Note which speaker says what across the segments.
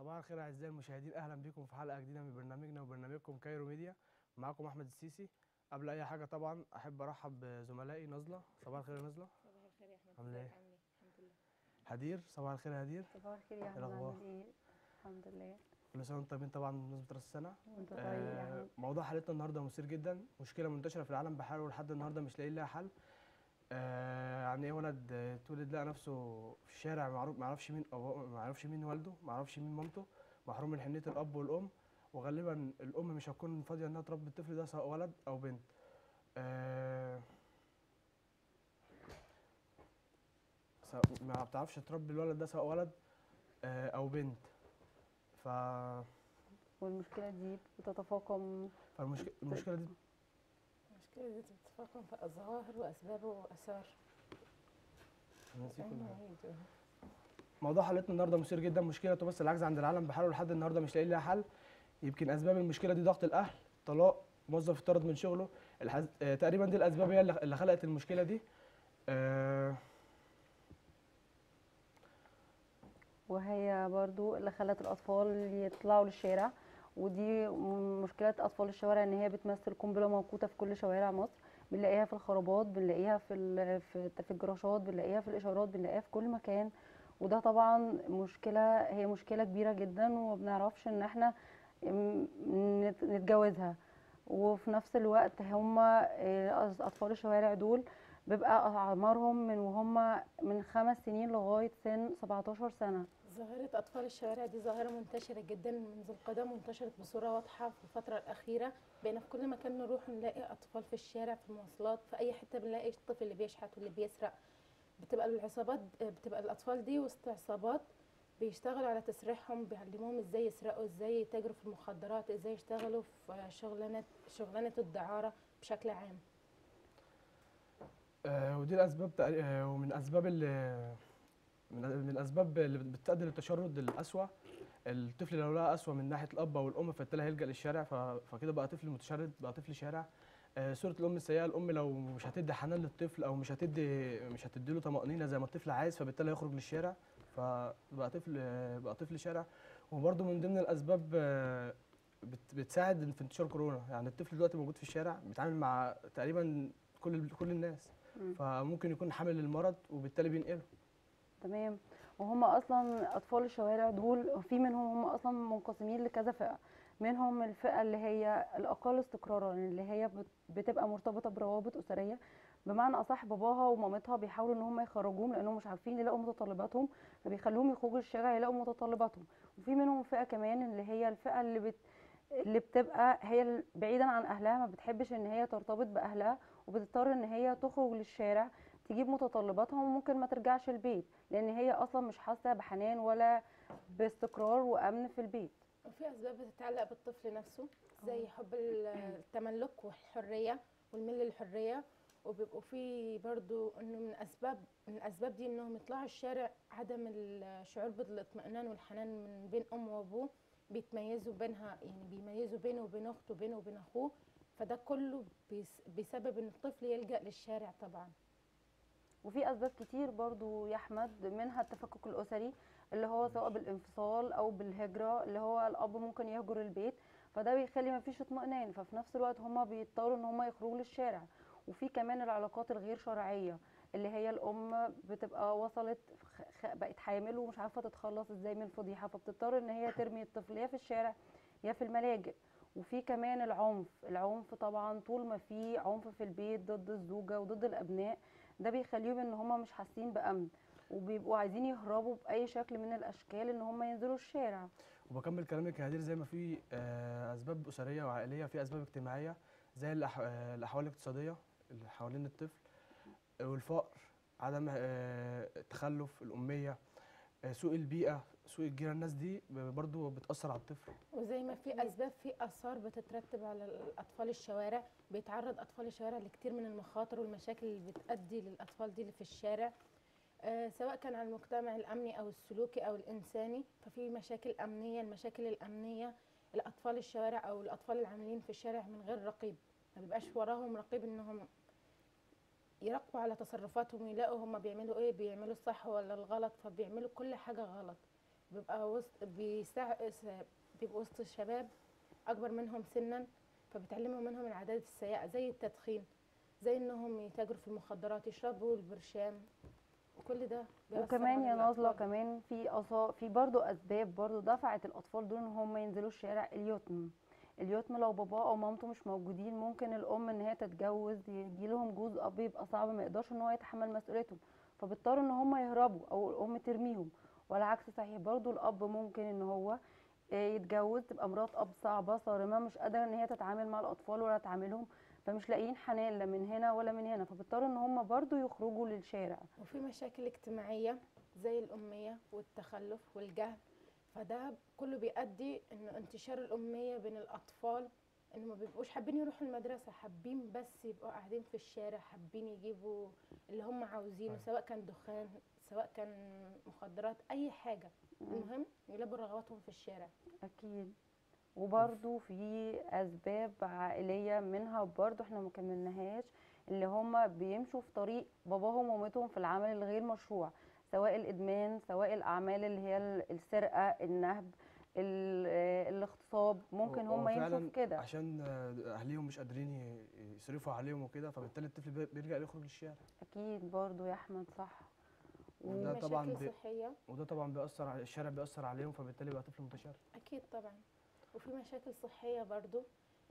Speaker 1: صباح الخير اعزائي المشاهدين اهلا بكم في حلقه جديده من برنامجنا وبرنامجكم كايرو ميديا معاكم احمد السيسي قبل اي حاجه طبعا احب ارحب بزملائي نزله صباح الخير يا نزله
Speaker 2: صباح الخير يا احمد
Speaker 1: عامل
Speaker 2: ازيك
Speaker 1: ايه؟
Speaker 2: عامل ايه الحمد لله
Speaker 1: هدير صباح الخير يا هدير
Speaker 3: صباح الخير يا احمد
Speaker 1: الأخبار؟
Speaker 3: عامل ايه الحمد لله
Speaker 1: كل سنه وانتم طيبين طبعا بمناسبه راس السنه
Speaker 3: وانت طيب يا
Speaker 1: آه
Speaker 3: احمد
Speaker 1: موضوع حلقتنا النهارده مثير جدا مشكله منتشره في العالم بحاله ولحد النهارده مش لاقيين لها حل آه يعني ايه ولد آه، اتولد لقى نفسه في الشارع معروف ما يعرفش مين أبوه ما يعرفش مين والده ما يعرفش مين مامته محروم من حنيه الاب والام وغالبا الام مش هتكون فاضيه انها تربي الطفل ده سواء ولد او بنت آه سواء- ما بتعرفش تربي الولد ده سواء ولد آه او بنت ف
Speaker 3: والمشكله دي بتتفاقم
Speaker 1: فالمشكله المشكله دي
Speaker 2: المشكله دي بتتفاقم في ظواهر واسباب واثار
Speaker 1: نسيت كل حاجة.
Speaker 2: أيوة.
Speaker 1: موضوع حلقتنا النهارده مثير جدا مشكله تمثل العجز عند العالم بحاله لحد النهارده مش لاقيين لها حل يمكن اسباب المشكله دي ضغط الاهل طلاق موظف يطرد من شغله الحز... آه تقريبا دي الاسباب هي اللي اللي خلقت المشكله دي آه
Speaker 3: وهي برضو اللي خلت الاطفال يطلعوا للشارع ودي مشكله اطفال الشوارع ان هي بتمثل قنبله موقوته في كل شوارع مصر بنلاقيها في الخرابات بنلاقيها في ال- في في الجراشات بنلاقيها في الاشارات بنلاقيها في كل مكان وده طبعا مشكله هي مشكله كبيره جدا وما بنعرفش ان احنا م- نت- نتجاوزها وفي نفس الوقت هم اطفال الشوارع دول بيبقى اعمارهم من وهم من خمس سنين لغايه سن 17 سنه
Speaker 2: ظاهرة أطفال الشوارع دي ظاهرة منتشرة جدا منذ القدم وانتشرت بصورة واضحة في الفترة الأخيرة بقينا في كل مكان نروح نلاقي أطفال في الشارع في المواصلات في أي حتة بنلاقي الطفل اللي بيشحت واللي بيسرق بتبقى العصابات بتبقى الأطفال دي وسط عصابات بيشتغلوا على تسريحهم بيعلموهم ازاي يسرقوا ازاي يتاجروا في المخدرات ازاي يشتغلوا في شغلانة شغلانة الدعارة بشكل عام
Speaker 1: آه ودي الاسباب تقري- آه ومن اسباب اللي من من الاسباب اللي بتؤدي للتشرد الاسوأ الطفل لو لقى اسوأ من ناحيه الاب او الام فبالتالي هيلجا للشارع ف- فكده بقى طفل متشرد بقى طفل شارع آه، صوره الام السيئه الام لو مش هتدي حنان للطفل او مش هتدي مش هتدي له طمانينه زي ما الطفل عايز فبالتالي هيخرج للشارع فبقى طفل آه، بقى طفل شارع وبرده من ضمن الاسباب آه، بت- بتساعد في انتشار كورونا يعني الطفل دلوقتي موجود في الشارع بيتعامل مع تقريبا كل كل الناس
Speaker 3: مم.
Speaker 1: فممكن يكون حامل للمرض وبالتالي بينقله
Speaker 3: تمام وهم اصلا اطفال الشوارع دول في منهم هم اصلا منقسمين لكذا فئه منهم الفئه اللي هي الاقل استقرارا اللي هي بت- بتبقى مرتبطه بروابط اسريه بمعنى اصح باباها ومامتها بيحاولوا ان هم يخرجوهم لانهم مش عارفين يلاقوا متطلباتهم فبيخلوهم يخرجوا الشارع يلاقوا متطلباتهم وفي منهم فئه كمان اللي هي الفئه اللي بت اللي بتبقى هي ال- بعيدا عن اهلها ما بتحبش ان هي ترتبط باهلها وبتضطر ان هي تخرج للشارع تجيب متطلباتها وممكن ما ترجعش البيت لان هي اصلا مش حاسه بحنان ولا باستقرار وامن في البيت
Speaker 2: وفي اسباب بتتعلق بالطفل نفسه زي حب ال- التملك والحريه والميل للحريه وبيبقوا في برضو انه من اسباب من الاسباب دي انهم يطلعوا الشارع عدم الشعور بالاطمئنان والحنان من بين امه وابوه بيتميزوا بينها يعني بيميزوا بينه وبين اخته بينه وبين اخوه فده كله بيس- بسبب ان الطفل يلجا للشارع طبعا
Speaker 3: وفي اسباب كتير برضو يا احمد منها التفكك الاسري اللي هو سواء بالانفصال او بالهجره اللي هو الاب ممكن يهجر البيت فده بيخلي ما فيش اطمئنان ففي نفس الوقت هما بيضطروا ان هما يخرجوا للشارع وفي كمان العلاقات الغير شرعيه اللي هي الام بتبقى وصلت خ- خ- بقت حامل ومش عارفه تتخلص ازاي من الفضيحه فبتضطر ان هي ترمي الطفل يا في الشارع يا في الملاجئ وفي كمان العنف العنف طبعا طول ما في عنف في البيت ضد الزوجه وضد الابناء ده بيخليهم ان هم مش حاسين بامن وبيبقوا عايزين يهربوا باي شكل من الاشكال ان هم ينزلوا الشارع
Speaker 1: وبكمل كلامك يا هدير زي ما في آه، اسباب اسريه وعائليه في اسباب اجتماعيه زي الأح- آه، الاحوال الاقتصاديه اللي حوالين الطفل آه، والفقر عدم آه، التخلف الاميه آه، سوء البيئه سوء الجيران الناس دي برضو بتاثر على الطفل
Speaker 2: وزي ما في اسباب في اثار بتترتب على الاطفال الشوارع بيتعرض اطفال الشوارع لكتير من المخاطر والمشاكل اللي بتؤدي للاطفال دي اللي في الشارع آه سواء كان على المجتمع الامني او السلوكي او الانساني ففي مشاكل امنيه المشاكل الامنيه الاطفال الشوارع او الاطفال العاملين في الشارع من غير رقيب ما بيبقاش وراهم رقيب انهم يراقبوا على تصرفاتهم ويلاقوا هم بيعملوا ايه بيعملوا الصح ولا الغلط فبيعملوا كل حاجه غلط بيبقى وسط بيستع... بيبقوا وسط الشباب اكبر منهم سنا فبتعلمهم منهم العادات السيئه زي التدخين زي انهم يتاجروا في المخدرات يشربوا البرشام وكل ده بيأثر
Speaker 3: وكمان
Speaker 2: على
Speaker 3: يا نازله
Speaker 2: الأطفال.
Speaker 3: كمان في أصا... في برضو اسباب برضو دفعت الاطفال دول ان هم ينزلوا الشارع اليتم اليتم لو باباه او مامته مش موجودين ممكن الام ان هي تتجوز يجي لهم جوز اب يبقى صعب ما يقدرش ان هو يتحمل مسؤوليتهم فبيضطروا ان هم يهربوا او الام ترميهم والعكس صحيح برضو الاب ممكن ان هو آه، يتجوز تبقى مرات اب صعبه صارمه مش قادره ان هي تتعامل مع الاطفال ولا تعاملهم فمش لاقيين حنان لا من هنا ولا من هنا فبيضطروا ان هم برضو يخرجوا للشارع
Speaker 2: وفي مشاكل اجتماعية زي الأمية والتخلف والجهل فده كله بيؤدي إن انتشار الأمية بين الأطفال إن ما بيبقوش حابين يروحوا المدرسة حابين بس يبقوا قاعدين في الشارع حابين يجيبوا اللي هم عاوزينه
Speaker 1: أيوة.
Speaker 2: سواء كان دخان سواء كان مخدرات أي حاجة المهم يلبوا رغباتهم في الشارع
Speaker 3: اكيد وبرضو في اسباب عائليه منها برضو احنا ما كملناهاش اللي هم بيمشوا في طريق باباهم ومامتهم في العمل الغير مشروع سواء الادمان سواء الاعمال اللي هي ال- السرقه النهب ال- آه، الاغتصاب ممكن
Speaker 1: هو
Speaker 3: هم يمشوا
Speaker 1: فعلاً
Speaker 3: في كده
Speaker 1: عشان آه، اهليهم مش قادرين ي- يصرفوا عليهم وكده فبالتالي الطفل بي- بيرجع يخرج للشارع
Speaker 3: اكيد برضو يا احمد صح
Speaker 1: وده طبعاً
Speaker 2: ومشاكل
Speaker 1: بي-
Speaker 2: صحية
Speaker 1: وده طبعا بيأثر على الشارع بيأثر عليهم فبالتالي بقى طفل متشرد
Speaker 2: أكيد طبعا وفي مشاكل صحية برضو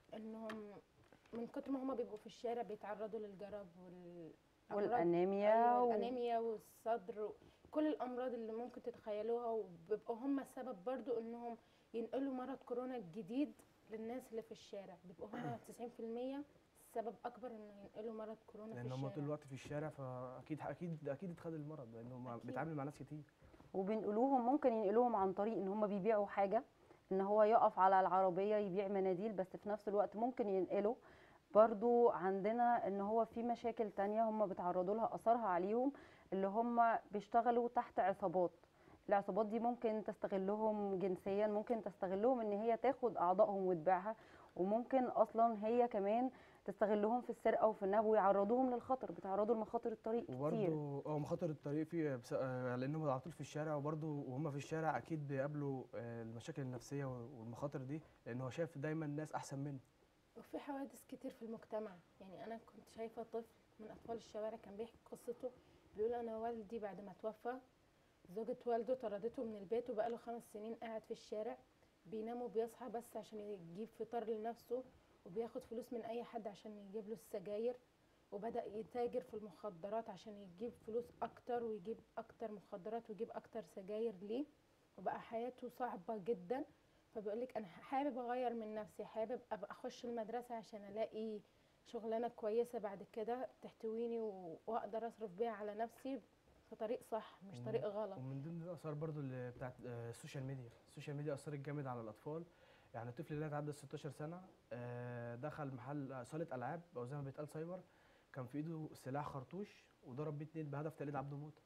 Speaker 2: إنهم من كتر ما هما بيبقوا في الشارع بيتعرضوا للجرب وال
Speaker 3: والانيميا
Speaker 2: أيوة
Speaker 3: و-
Speaker 2: الأنيميا والصدر و- كل الأمراض اللي ممكن تتخيلوها وبيبقوا هما السبب برضو إنهم ينقلوا مرض كورونا الجديد للناس اللي في الشارع بيبقوا هما 90% سبب أكبر إنه ينقلوا مرض كورونا في
Speaker 1: لان هم طول
Speaker 2: الشارع
Speaker 1: الوقت في الشارع فاكيد اكيد اكيد اتخذ المرض لانه ما-
Speaker 2: أكيد.
Speaker 1: بيتعامل مع ناس كتير
Speaker 3: وبينقلوهم ممكن ينقلوهم عن طريق ان هم بيبيعوا حاجه ان هو يقف على العربيه يبيع مناديل بس في نفس الوقت ممكن ينقله برضو عندنا ان هو في مشاكل تانية هم بيتعرضوا لها اثرها عليهم اللي هم بيشتغلوا تحت عصابات العصابات دي ممكن تستغلهم جنسيا ممكن تستغلهم ان هي تاخد اعضائهم وتبيعها وممكن اصلا هي كمان تستغلهم في السرقه وفي النهب ويعرضوهم للخطر بيتعرضوا لمخاطر الطريق كتير
Speaker 1: وبرده اه مخاطر الطريق في بس- آه، لانهم على طول في الشارع وبرده وهم في الشارع اكيد بيقابلوا آه، المشاكل النفسيه والمخاطر دي لان هو شايف دايما ناس احسن منه
Speaker 2: وفي حوادث كتير في المجتمع يعني انا كنت شايفه طفل من اطفال الشوارع كان بيحكي قصته بيقول انا والدي بعد ما توفى زوجة والده طردته من البيت وبقاله خمس سنين قاعد في الشارع بينام وبيصحى بس عشان يجيب فطار لنفسه وبياخد فلوس من اي حد عشان يجيب له السجاير وبدأ يتاجر في المخدرات عشان يجيب فلوس اكتر ويجيب اكتر مخدرات ويجيب اكتر سجاير ليه وبقى حياته صعبة جدا فبيقولك انا حابب اغير من نفسي حابب ابقى اخش المدرسه عشان الاقي شغلانه كويسه بعد كده تحتويني و- واقدر اصرف بيها على نفسي في طريق صح مش
Speaker 1: ومن-
Speaker 2: طريق غلط
Speaker 1: ومن ضمن الاثار برضو اللي بتاعت آه، السوشيال ميديا السوشيال ميديا اثرت جامد على الاطفال يعني الطفل اللي اتعدى 16 سنه آه، دخل محل آه، صاله العاب او زي ما بيتقال سايبر كان في ايده سلاح خرطوش وضرب بيه اتنين بهدف تقليد عبده موته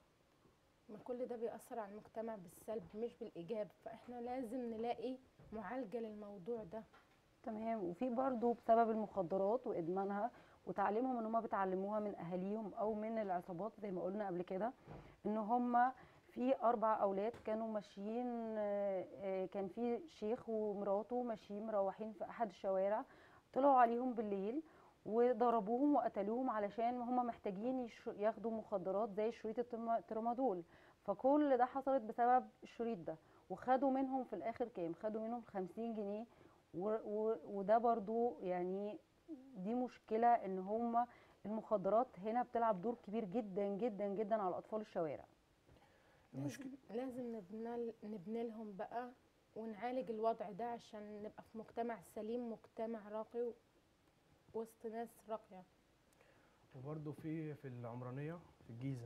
Speaker 2: ما كل ده بيأثر على المجتمع بالسلب مش بالإيجاب فإحنا لازم نلاقي معالجة للموضوع ده
Speaker 3: تمام وفي برضو بسبب المخدرات وادمانها وتعليمهم ان هم بيتعلموها من اهاليهم او من العصابات زي ما قلنا قبل كده ان هم في اربع اولاد كانوا ماشيين آه، آه، كان في شيخ ومراته ماشيين مروحين في احد الشوارع طلعوا عليهم بالليل وضربوهم وقتلوهم علشان هم محتاجين يش- ياخدوا مخدرات زي شريط الترما- الترامادول فكل ده حصلت بسبب الشريط ده وخدوا منهم في الاخر كام خدوا منهم 50 جنيه و و وده برضو يعني دي مشكلة ان هم المخدرات هنا بتلعب دور كبير جدا جدا جدا على اطفال الشوارع
Speaker 1: المشكله
Speaker 2: لازم لازم نبنى نبني لهم بقى ونعالج الوضع ده عشان نبقى في مجتمع سليم مجتمع راقي وسط ناس راقية
Speaker 1: وبرضه في في العمرانيه في الجيزه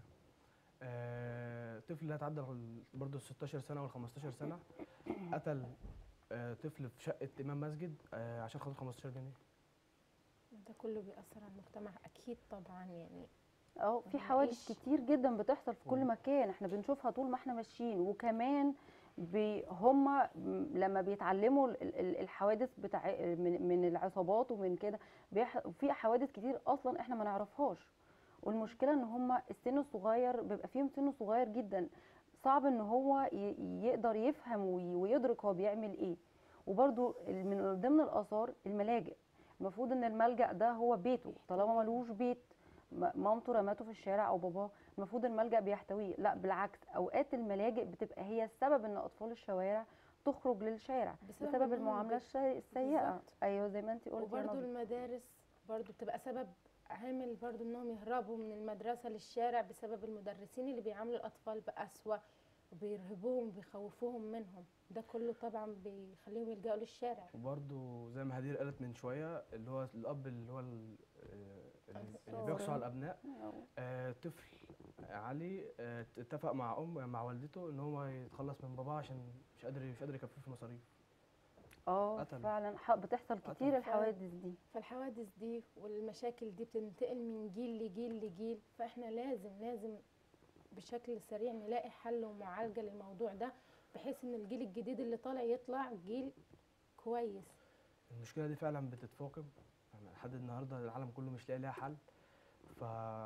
Speaker 1: آه، طفل اللي اتعدى برضه ال 16 سنه وال 15 سنه قتل آه، طفل في شقه امام مسجد آه، عشان خاطر 15 جنيه
Speaker 2: ده كله بيأثر على المجتمع أكيد طبعا يعني
Speaker 3: اه في
Speaker 2: ما
Speaker 3: حوادث
Speaker 2: نلاقيش-
Speaker 3: كتير جدا بتحصل في كل
Speaker 1: مم.
Speaker 3: مكان احنا بنشوفها طول ما احنا ماشيين وكمان بي هم لما بيتعلموا ال- ال- الحوادث بتاع من, من العصابات ومن كده بيح- في حوادث كتير اصلا احنا ما نعرفهاش والمشكله ان هم السن الصغير بيبقى فيهم سن صغير جدا صعب ان هو ي- يقدر يفهم وي- ويدرك هو بيعمل ايه وبرده من ضمن الاثار الملاجئ المفروض ان الملجأ ده هو بيته طالما ملوش بيت م- مامته رمته في الشارع او باباه المفروض الملجأ بيحتويه لا بالعكس اوقات الملاجئ بتبقى هي السبب ان اطفال الشوارع تخرج للشارع
Speaker 2: بسبب
Speaker 3: بسبب
Speaker 2: إنهم
Speaker 3: المعامله
Speaker 2: بي-
Speaker 3: الشي- السيئه
Speaker 2: بالظبط.
Speaker 3: ايوه زي ما انت قلتي يا
Speaker 2: وبرضو
Speaker 3: نظر.
Speaker 2: المدارس برضو بتبقى سبب عامل برضو انهم يهربوا من المدرسة للشارع بسبب المدرسين اللي بيعاملوا الاطفال بأسوأ وبيرهبوهم وبيخوفوهم منهم ده كله طبعا بيخليهم يلجأوا للشارع
Speaker 1: وبرضه زي ما هدير قالت من شويه اللي هو الاب اللي هو ال- آه، اللي
Speaker 2: الصورة.
Speaker 1: بيقسو على الابناء
Speaker 3: أو-
Speaker 1: آه، طفل علي آه، اتفق مع ام مع والدته ان هو يتخلص من باباه عشان مش قادر مش قادر يكفيه في مصاريف
Speaker 3: اه
Speaker 1: قتل.
Speaker 3: فعلا ح- بتحصل
Speaker 1: قتل.
Speaker 3: كتير الحوادث دي
Speaker 2: فالحوادث دي والمشاكل دي بتنتقل من جيل لجيل لجيل فاحنا لازم لازم بشكل سريع نلاقي حل ومعالجة للموضوع ده بحيث ان الجيل الجديد اللي طالع يطلع جيل كويس
Speaker 1: المشكله دي فعلا بتتفاقم يعني لحد النهارده العالم كله مش لاقي لها حل ف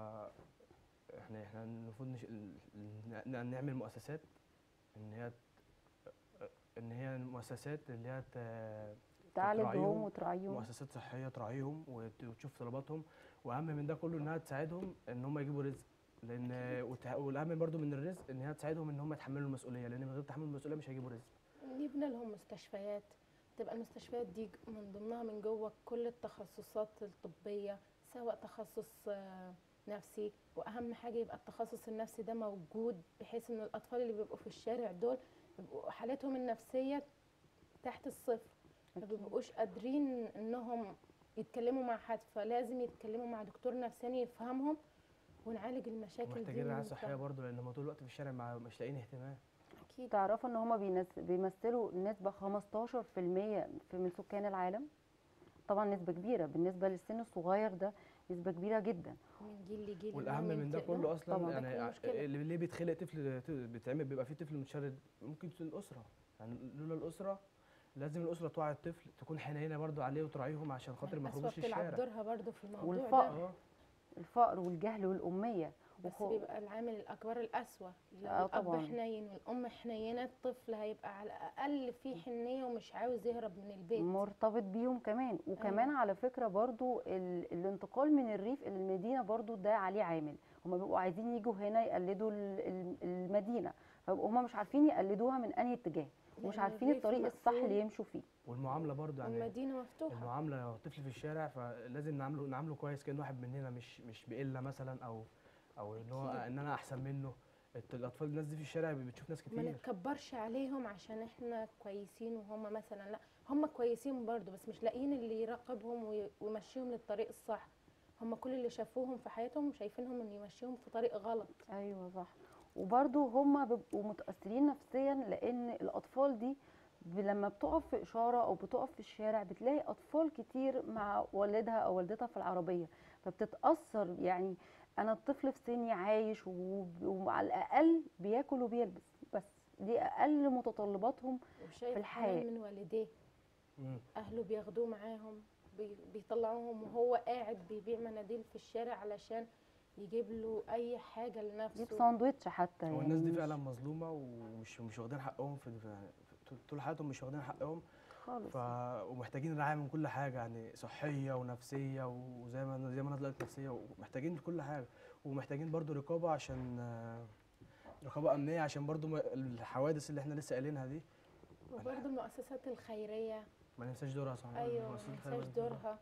Speaker 1: احنا احنا المفروض نش... ن- نعمل مؤسسات ان هي ت- ان هي المؤسسات اللي هي ت-
Speaker 3: تعالجهم
Speaker 1: تراعيهم،
Speaker 3: وتراعيهم
Speaker 1: مؤسسات صحيه تراعيهم وت- وتشوف طلباتهم واهم من ده كله انها تساعدهم ان هم يجيبوا رزق لان وتع- والاهم برضو من الرزق ان هي تساعدهم ان هم يتحملوا المسؤوليه لان من غير تحمل المسؤوليه مش هيجيبوا رزق
Speaker 2: يبنى لهم مستشفيات تبقى المستشفيات دي من ضمنها من جوه كل التخصصات الطبية سواء تخصص آه، نفسي واهم حاجة يبقى التخصص النفسي ده موجود بحيث ان الاطفال اللي بيبقوا في الشارع دول بيبقوا حالتهم النفسية تحت الصفر ما
Speaker 3: أكيد.
Speaker 2: بيبقوش قادرين انهم يتكلموا مع حد فلازم يتكلموا مع دكتور نفساني يفهمهم ونعالج المشاكل دي
Speaker 1: ومحتاجين رعايه
Speaker 2: من
Speaker 1: صحيه
Speaker 2: بره.
Speaker 1: برضو لان هم طول الوقت في الشارع مع- مش لاقيين اهتمام
Speaker 2: اكيد
Speaker 3: تعرفوا ان هما بينس- بيمثلوا نسبة 15% في من سكان العالم طبعا نسبة كبيرة بالنسبة للسن الصغير ده نسبة كبيرة جدا
Speaker 2: من جيل لجيل
Speaker 1: والاهم
Speaker 2: إنهم
Speaker 1: من ده
Speaker 2: ينتقلوا.
Speaker 1: كله اصلا
Speaker 3: طبعاً.
Speaker 1: يعني
Speaker 2: ده كله
Speaker 1: ع-
Speaker 2: مشكلة.
Speaker 1: اللي ليه بيتخلق طفل ت- بيتعمل بيبقى فيه طفل متشرد ممكن تكون الاسره يعني لولا الاسره لازم الاسره توعي الطفل تكون حنينه برضو عليه وتراعيهم عشان خاطر ما
Speaker 2: الأسوأ
Speaker 1: يخرجوش
Speaker 2: بتلعب
Speaker 1: للشارع
Speaker 2: دورها برضو في الموضوع ده
Speaker 3: والفقر.
Speaker 1: اه
Speaker 3: الفقر والجهل والأمية
Speaker 2: بس
Speaker 3: وخو-
Speaker 2: بيبقى العامل الأكبر الأسوأ لو
Speaker 3: آه
Speaker 2: الأب
Speaker 3: طبعاً.
Speaker 2: حنين والأم حنينة الطفل هيبقى على الأقل فيه حنية ومش عاوز يهرب من البيت
Speaker 3: مرتبط بيهم كمان وكمان
Speaker 2: أيوة.
Speaker 3: على فكرة برضو ال... الانتقال من الريف إلى المدينة برضو ده عليه عامل هما بيبقوا عايزين يجوا هنا يقلدوا ال- ال- المدينة فبقوا هما مش عارفين يقلدوها من أنهي اتجاه ومش
Speaker 2: لأن
Speaker 3: عارفين
Speaker 2: الريف
Speaker 3: الطريق الصح
Speaker 2: مقفول
Speaker 3: اللي يمشوا فيه
Speaker 1: والمعامله برضو يعني
Speaker 2: والمدينة مفتوحة
Speaker 1: المعامله لو طفل في الشارع فلازم نعامله نعامله كويس كانه واحد مننا مش مش بقله مثلا او او ان هو
Speaker 2: أكيد.
Speaker 1: ان انا احسن منه الت- الاطفال الناس دي في الشارع بتشوف ناس
Speaker 2: ما
Speaker 1: كتير
Speaker 2: نتكبرش عليهم عشان احنا كويسين وهم مثلا لا هم كويسين برضو بس مش لاقيين اللي يراقبهم وي- ويمشيهم للطريق الصح هم كل اللي شافوهم في حياتهم شايفينهم ان يمشيهم في طريق غلط
Speaker 3: ايوه صح وبرضو هما بيبقوا متاثرين نفسيا لان الاطفال دي ب- لما بتقف في اشاره او بتقف في الشارع بتلاقي اطفال كتير مع والدها او والدتها في العربيه فبتتاثر يعني انا الطفل في سني عايش وب- وعلى الاقل بياكل وبيلبس بس دي اقل متطلباتهم
Speaker 2: وشايف
Speaker 3: في الحياة.
Speaker 2: حنان من والديه
Speaker 1: مم.
Speaker 2: اهله بياخدوه معاهم بي- بيطلعوهم وهو قاعد بيبيع مناديل في الشارع علشان يجيب له اي حاجه
Speaker 3: يجيب
Speaker 2: لنفسه
Speaker 3: ساندوتش حتى
Speaker 1: هو
Speaker 3: يعني
Speaker 1: الناس دي
Speaker 3: مش
Speaker 1: فعلا مظلومه ومش مش واخدين حقهم في في- في- طول حياتهم مش واخدين حقهم
Speaker 3: خالص
Speaker 1: ف ومحتاجين رعايه من كل حاجه يعني صحيه ونفسيه وزي ما زي ما انا طلعت نفسيه ومحتاجين كل حاجه ومحتاجين برضو رقابه عشان آه، رقابه امنيه عشان برضو ما- الحوادث اللي احنا لسه قايلينها دي
Speaker 2: وبرضه المؤسسات الخيريه
Speaker 1: ما ننساش دورها صح
Speaker 2: ايوه
Speaker 1: المؤسسات
Speaker 2: ما
Speaker 1: الخيرية
Speaker 2: ننساش
Speaker 1: برضو
Speaker 2: دورها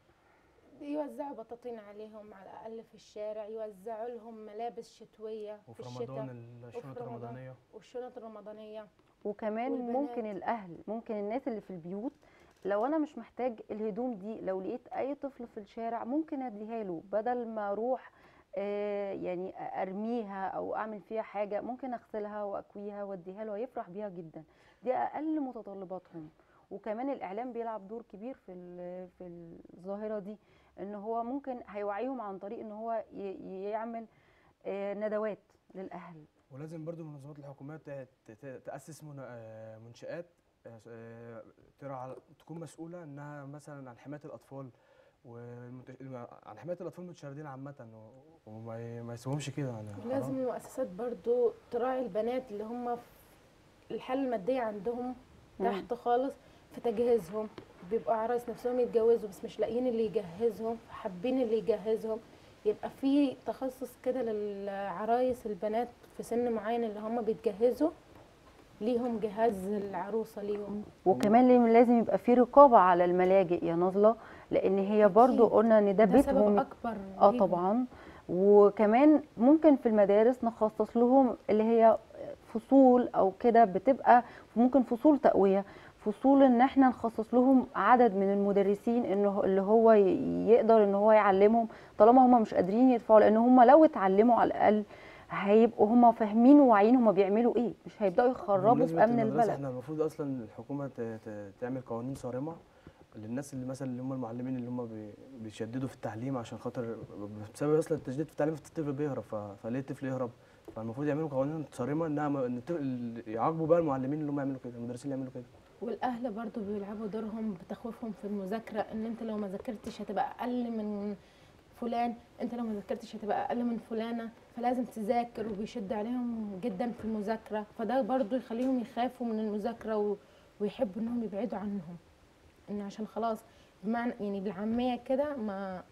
Speaker 2: يوزعوا بطاطين عليهم على الاقل في الشارع يوزعوا لهم ملابس شتويه
Speaker 1: وفي
Speaker 2: في
Speaker 1: رمضان
Speaker 2: الشتاء
Speaker 1: الشنط
Speaker 2: وفي رمضان.
Speaker 1: الرمضانيه
Speaker 2: والشنط الرمضانيه
Speaker 3: وكمان
Speaker 2: والبنات.
Speaker 3: ممكن الاهل ممكن الناس اللي في البيوت لو انا مش محتاج الهدوم دي لو لقيت اي طفل في الشارع ممكن اديها له بدل ما اروح آه، يعني ارميها او اعمل فيها حاجه ممكن اغسلها واكويها واديها له هيفرح بيها جدا دي اقل متطلباتهم وكمان الاعلام بيلعب دور كبير في ال- في الظاهره دي ان هو ممكن هيوعيهم عن طريق ان هو ي- يعمل آه، ندوات للاهل
Speaker 1: ولازم برضو المنظمات الحكوميه ت- ت- تاسس من- آه، منشات آه، آه، ترعى تكون مسؤوله انها مثلا عن حمايه الاطفال والمنتش... عن حمايه الاطفال المتشردين عامه و- وما ي... ما يسيبهمش كده يعني
Speaker 2: ولازم
Speaker 1: حرام.
Speaker 2: المؤسسات برضو تراعي البنات اللي هم في الحالة المادية عندهم
Speaker 3: مم.
Speaker 2: تحت خالص في تجهيزهم بيبقوا عرايس نفسهم يتجوزوا بس مش لاقيين اللي يجهزهم حابين اللي يجهزهم يبقى في تخصص كده للعرايس البنات في سن معين اللي هم بيتجهزوا ليهم جهاز العروسة ليهم
Speaker 3: وكمان ليه- لازم يبقى في رقابه على الملاجئ يا نازله لان هي برضو
Speaker 2: أكيد.
Speaker 3: قلنا ان ده
Speaker 2: ده سبب
Speaker 3: بيتهم
Speaker 2: أكبر
Speaker 3: اه
Speaker 2: ليهم.
Speaker 3: طبعا وكمان ممكن في المدارس نخصص لهم اللي هي فصول او كده بتبقى ممكن فصول تقويه فصول ان احنا نخصص لهم عدد من المدرسين انه اللي هو ي- يقدر ان هو يعلمهم طالما هم مش قادرين يدفعوا لان هم لو اتعلموا على الاقل هيبقوا هم فاهمين وواعيين هم بيعملوا ايه مش هيبداوا يخربوا
Speaker 1: بمناسبة
Speaker 3: في امن
Speaker 1: المدرسة
Speaker 3: البلد
Speaker 1: احنا المفروض اصلا الحكومه ت... ت... تعمل قوانين صارمه للناس اللي مثلا اللي هم المعلمين اللي هم بي... بيشددوا في التعليم عشان خاطر بسبب اصلا التشديد في التعليم الطفل بيهرب ف... فليه الطفل يهرب فالمفروض يعملوا قوانين صارمه انها ما- ان الطفل- يعاقبوا بقى المعلمين اللي هم يعملوا كده المدرسين اللي يعملوا كده
Speaker 2: والاهل برضو بيلعبوا دورهم بتخويفهم في المذاكره ان انت لو ما ذاكرتش هتبقى اقل من فلان انت لو ما ذاكرتش هتبقى اقل من فلانه فلازم تذاكر وبيشد عليهم جدا في المذاكره فده برضو يخليهم يخافوا من المذاكره و... ويحبوا انهم يبعدوا عنهم ان عشان خلاص بمعنى يعني بالعاميه كده ما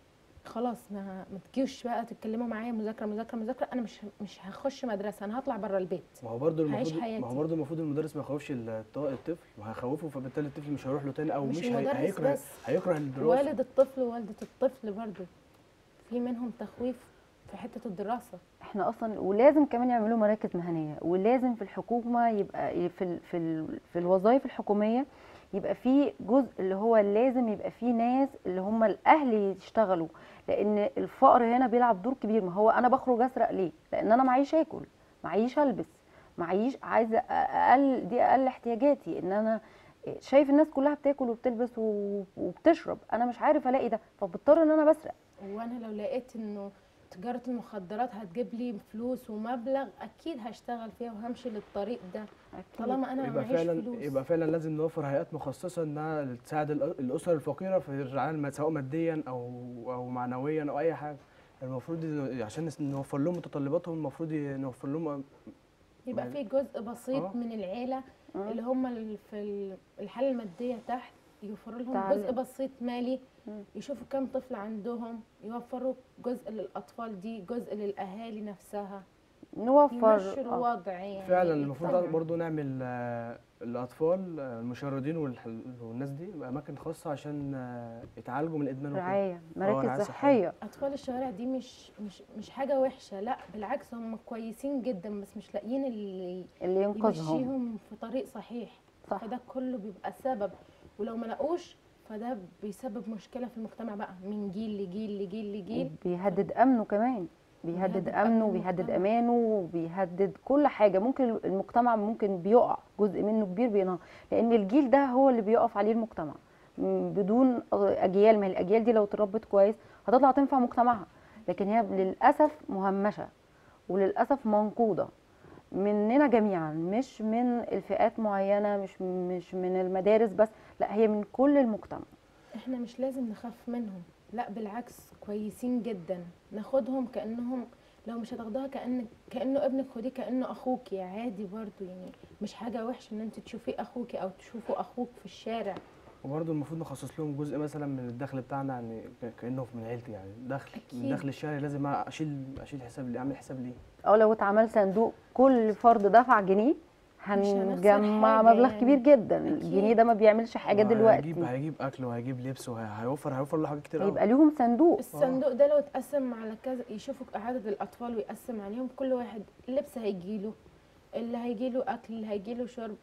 Speaker 2: خلاص ما ما تجيوش بقى تتكلموا معايا مذاكره مذاكره مذاكره انا مش مش هخش مدرسه انا هطلع بره البيت
Speaker 1: ما هو برضه
Speaker 2: هعيش
Speaker 1: المفروض ما
Speaker 2: حياتي.
Speaker 1: هو برضه المفروض المدرس ما يخوفش الط- الطفل وهيخوفه فبالتالي الطفل مش هيروح له تاني او
Speaker 2: مش
Speaker 1: مش, هي...
Speaker 2: المدرس
Speaker 1: هيكره
Speaker 2: بس.
Speaker 1: هيكره الدراسه
Speaker 2: والد الطفل ووالدة الطفل برضو في منهم تخويف في حتة الدراسة
Speaker 3: احنا اصلا ولازم كمان يعملوا مراكز مهنيه ولازم في الحكومه يبقى في ال في ال في الوظائف الحكوميه يبقى في جزء اللي هو لازم يبقى في ناس اللي هم الاهل يشتغلوا لان الفقر هنا بيلعب دور كبير ما هو انا بخرج اسرق ليه لان انا معيش اكل معيش البس معيش عايزه اقل دي اقل احتياجاتي ان انا شايف الناس كلها بتاكل وبتلبس و- وبتشرب انا مش عارف الاقي ده فبضطر ان انا بسرق
Speaker 2: وانا لو لقيت انه تجارة المخدرات هتجيب لي فلوس ومبلغ اكيد هشتغل فيها وهمشي للطريق ده طالما انا
Speaker 1: يبقى
Speaker 2: معيش
Speaker 1: فعلا
Speaker 2: فلوس
Speaker 1: يبقى فعلا لازم نوفر هيئات مخصصه انها تساعد الأ- الاسر الفقيره في الرعايه الم- سواء ماديا او او معنويا او اي حاجه المفروض إن- عشان نس- نوفر لهم متطلباتهم المفروض ي- نوفر لهم
Speaker 2: يبقى
Speaker 1: ما-
Speaker 2: في جزء بسيط
Speaker 1: آه.
Speaker 2: من العيلة
Speaker 3: مم.
Speaker 2: اللي هم ال- في ال- الحالة المادية تحت يوفروا لهم
Speaker 3: تعال-
Speaker 2: جزء بسيط مالي
Speaker 3: مم.
Speaker 2: يشوفوا كم طفل عندهم يوفروا جزء للأطفال دي جزء للأهالي نفسها
Speaker 3: نوفر
Speaker 2: يمشوا
Speaker 3: آه.
Speaker 2: الوضع يعني
Speaker 1: فعلا المفروض
Speaker 2: طبعاً.
Speaker 1: برضو نعمل آه، الاطفال آه، المشردين والح- والناس دي اماكن خاصه عشان آه، يتعالجوا من الادمان وكده.
Speaker 3: رعايه
Speaker 1: رعاية
Speaker 3: مراكز
Speaker 1: صحية.
Speaker 3: صحيه
Speaker 2: اطفال الشوارع دي مش مش مش حاجه وحشه لا بالعكس هم كويسين جدا بس مش لاقيين اللي
Speaker 3: اللي ينقذهم
Speaker 2: يمشيهم في طريق صحيح
Speaker 3: صح
Speaker 2: فده كله بيبقى سبب ولو ما لقوش فده بيسبب مشكله في المجتمع بقى من جيل لجيل لجيل لجيل
Speaker 3: بيهدد امنه كمان بيهدد
Speaker 2: بيهدد
Speaker 3: امنه
Speaker 2: أمن
Speaker 3: وبيهدد
Speaker 2: المجتمع.
Speaker 3: امانه وبيهدد كل حاجه ممكن المجتمع ممكن بيقع جزء منه كبير بينهار لان الجيل ده هو اللي بيقف عليه المجتمع م- بدون اجيال ما هي الاجيال دي لو اتربت كويس هتطلع تنفع مجتمعها لكن هي للاسف مهمشه وللاسف منقوده مننا جميعا مش من الفئات معينه مش مش من المدارس بس لا هي من كل المجتمع
Speaker 2: احنا مش لازم نخاف منهم لا بالعكس كويسين جدا ناخدهم كانهم لو مش هتاخدوها كان كانه ابنك خديه كانه اخوكي عادي برضو يعني مش حاجه وحشه ان انت تشوفيه اخوكي او تشوفوا اخوك في الشارع
Speaker 1: وبرضه المفروض نخصص لهم جزء مثلا من الدخل بتاعنا يعني ك- كانه من عيلتي يعني دخل من
Speaker 2: أكيد.
Speaker 1: دخل الشهري لازم اشيل اشيل حساب ليه اعمل حساب ليه
Speaker 3: او لو اتعمل صندوق كل فرد دفع جنيه
Speaker 2: هنخسر
Speaker 3: هنجمع
Speaker 2: حاجة
Speaker 3: مبلغ
Speaker 2: يعني.
Speaker 3: كبير جدا
Speaker 2: أكيد.
Speaker 3: الجنيه ده ما بيعملش حاجه
Speaker 1: هيجيب
Speaker 3: دلوقتي
Speaker 1: هيجيب اكل وهيجيب لبس وهيوفر هيوفر له حاجات كتير قوي
Speaker 3: هيبقى ليهم صندوق
Speaker 2: الصندوق ده لو اتقسم على كذا يشوفوا عدد الاطفال ويقسم عليهم كل واحد لبس هيجيله اللي هيجيله اكل اللي هيجيله شرب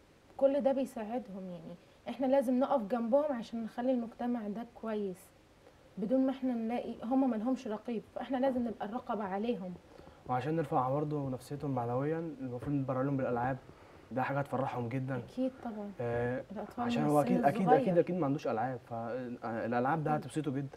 Speaker 2: كل ده بيساعدهم يعني احنا لازم نقف جنبهم عشان نخلي المجتمع ده كويس بدون ما احنا نلاقي هم ملهمش رقيب فاحنا لازم نبقى الرقبة عليهم
Speaker 1: وعشان نرفع برضه نفسيتهم معنويا المفروض نبرر لهم بالالعاب ده حاجه هتفرحهم جدا
Speaker 2: اكيد طبعا
Speaker 1: آه
Speaker 2: الاطفال
Speaker 1: عشان
Speaker 2: من
Speaker 1: هو
Speaker 2: السن
Speaker 1: اكيد اكيد
Speaker 2: الصغير.
Speaker 1: اكيد اكيد ما عندوش العاب فالالعاب ده هتبسطه جدا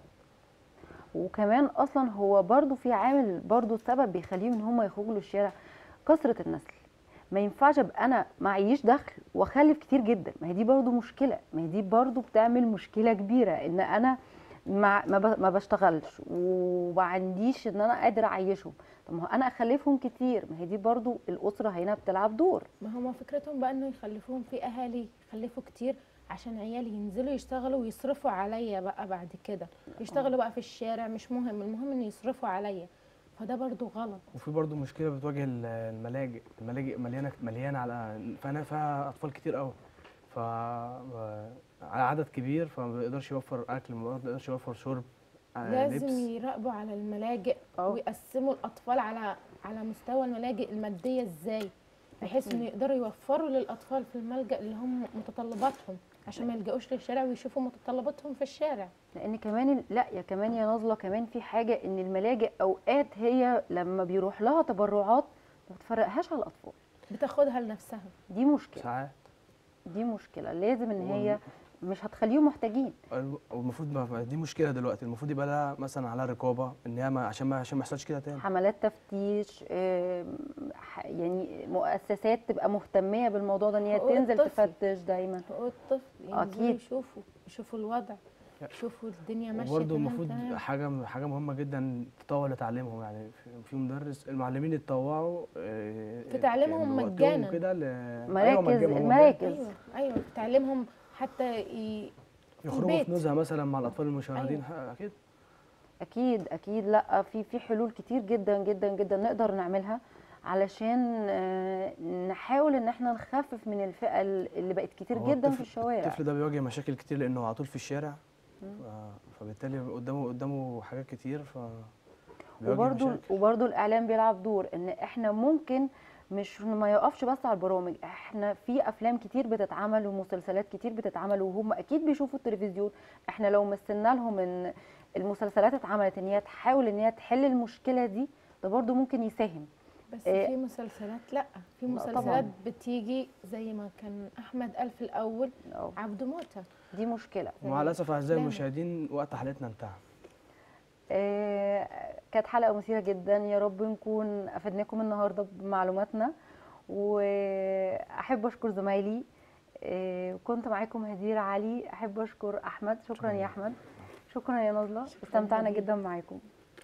Speaker 3: وكمان اصلا هو برضو في عامل برضو سبب بيخليهم ان هم يخرجوا للشارع كثره النسل ما ينفعش ابقى انا معيش دخل واخلف كتير جدا ما هي دي برضو مشكله ما هي دي برضو بتعمل مشكله كبيره ان انا ما ما, ب- ما بشتغلش وما عنديش ان انا قادر اعيشهم طب ما هو انا اخلفهم كتير ما هي دي برضو الاسره هنا بتلعب دور
Speaker 2: ما هما فكرتهم بقى انه يخلفوهم في اهالي يخلفوا كتير عشان عيالي ينزلوا يشتغلوا ويصرفوا عليا بقى بعد كده يشتغلوا بقى في الشارع مش مهم المهم ان يصرفوا عليا فده برضو غلط
Speaker 1: وفي برضه مشكله بتواجه ال- الملاجئ الملاجئ مليانه مليانه على فيها فيها اطفال كتير قوي ف على عدد كبير فما بيقدرش يوفر اكل ما بيقدرش يوفر شرب آه،
Speaker 2: لازم
Speaker 1: لبس
Speaker 2: يراقبوا على الملاجئ
Speaker 3: اه.
Speaker 2: ويقسموا الاطفال على على مستوى الملاجئ الماديه ازاي بحيث انه يقدروا يوفروا للاطفال في الملجأ اللي هم متطلباتهم عشان ما يلجأوش للشارع ويشوفوا متطلباتهم في الشارع
Speaker 3: لان كمان ال- لا يا كمان يا نازله كمان في حاجه ان الملاجئ اوقات هي لما بيروح لها تبرعات ما بتفرقهاش على الاطفال
Speaker 2: بتاخدها لنفسها
Speaker 3: دي مشكله
Speaker 1: ساعات
Speaker 3: دي مشكله لازم ان هي
Speaker 1: وال-
Speaker 3: مش هتخليهم محتاجين
Speaker 1: والمفروض ما ما- دي مشكله دلوقتي المفروض يبقى لها مثلا على رقابه ان هي ما عشان ما عشان ما يحصلش كده تاني
Speaker 3: حملات تفتيش آم، ح- يعني مؤسسات تبقى مهتميه بالموضوع ده ان هي
Speaker 2: حقوق
Speaker 3: تنزل
Speaker 2: الطفل.
Speaker 3: تفتش دايما
Speaker 2: حقوق الطفل ينزلوا
Speaker 3: أكيد.
Speaker 2: يشوفوا يشوفوا الوضع يشوفوا الدنيا ماشيه
Speaker 1: وبرضه
Speaker 2: تمام
Speaker 1: المفروض
Speaker 2: تمام.
Speaker 1: حاجه حاجه مهمه جدا تطور لتعليمهم يعني في- في مدرس المعلمين يتطوعوا آه،
Speaker 2: في تعليمهم
Speaker 1: بوقتهم
Speaker 2: مجانا.
Speaker 1: كده ل- أيوة
Speaker 3: مراكز
Speaker 1: مجانا، هو
Speaker 3: المراكز
Speaker 2: ايوه ايوه تعلمهم حتى ي...
Speaker 1: يخرجوا
Speaker 2: البيت.
Speaker 1: في نزهه مثلا مع الاطفال المشردين
Speaker 2: أيوة.
Speaker 1: ح- اكيد
Speaker 3: اكيد اكيد لا في في حلول كتير جدا جدا جدا نقدر نعملها علشان آه، نحاول ان احنا نخفف من الفئه اللي بقت كتير
Speaker 1: هو
Speaker 3: جدا في
Speaker 1: الطفل-
Speaker 3: الشوارع
Speaker 1: الطفل ده بيواجه مشاكل كتير لانه على طول في الشارع ف- فبالتالي قدامه قدامه حاجات كتير ف بيواجه
Speaker 3: وبرضو
Speaker 1: مشاكل.
Speaker 3: وبرضو الاعلام بيلعب دور ان احنا ممكن مش ما يقفش بس على البرامج احنا في افلام كتير بتتعمل ومسلسلات كتير بتتعمل وهم اكيد بيشوفوا التلفزيون احنا لو مثلنا لهم ان المسلسلات اتعملت ان هي تحاول ان هي تحل المشكله دي ده برضو ممكن يساهم
Speaker 2: بس
Speaker 3: إيه.
Speaker 2: في مسلسلات لا في
Speaker 3: لا
Speaker 2: مسلسلات
Speaker 3: طبعاً.
Speaker 2: بتيجي زي ما كان احمد قال في الاول
Speaker 3: أو
Speaker 2: عبده موته
Speaker 3: دي مشكله
Speaker 1: ومع الاسف اعزائي
Speaker 2: لا.
Speaker 1: المشاهدين وقت حلقتنا انتهى
Speaker 3: آه، كانت حلقة مثيرة جدا يا رب نكون أفدناكم النهاردة بمعلوماتنا وأحب أشكر زمايلي آه، كنت معاكم هدير علي أحب أشكر أحمد شكرا
Speaker 1: شكراً.
Speaker 3: يا أحمد شكرا يا نازلة استمتعنا
Speaker 2: هدير.
Speaker 3: جدا معاكم